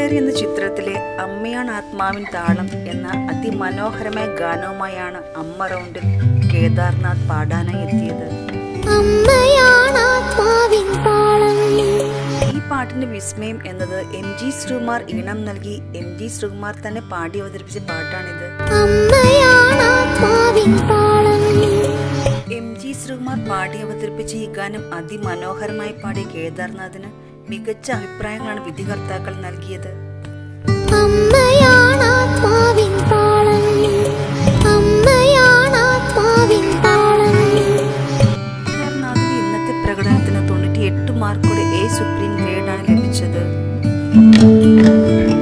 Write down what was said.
കയറി എന്ന ചിത്രത്തിലെ അമ്മയാണ് ആത്മാവിൻ താളം എന്ന അതിമനോഹരമായ ഗാനവുമായാണ് അമ്മ റൗണ്ടിൽ കേദാർനാഥ് പാടാനായി എത്തിയത് അമ്മയാണാത്മാവിൻ താളം ഈ പാട്ടിന്റെ വിസ്മയം എന്നത് എം ജി ശ്രീകുമാർ ഈണം നൽകി എം ജി ശ്രീകുമാർ തന്നെ പാടി അവതരിപ്പിച്ച പാട്ടാണിത് അമ്മയാണാത്മാവിൻ താളം എം ജി ശ്രീകുമാർ പാടി അവതരിപ്പിച്ച ഈ ഗാനം അതിമനോഹരമായി പാടിയ കേദാർനാഥിന് മികച്ച അഭിപ്രായങ്ങളാണ് വിധികർത്താക്കൾ നൽകിയത് അമ്മയാണാത്മാവിൻ താളം അമ്മയാണാത്മാവിൻ താളം കേദാർനാഥിന് ഇന്നത്തെ പ്രകടനത്തിന് തൊണ്ണൂറ്റി എട്ട് മാർക്കോടെ എ സുപ്രീം ഗ്രേഡാണ് ലഭിച്ചത്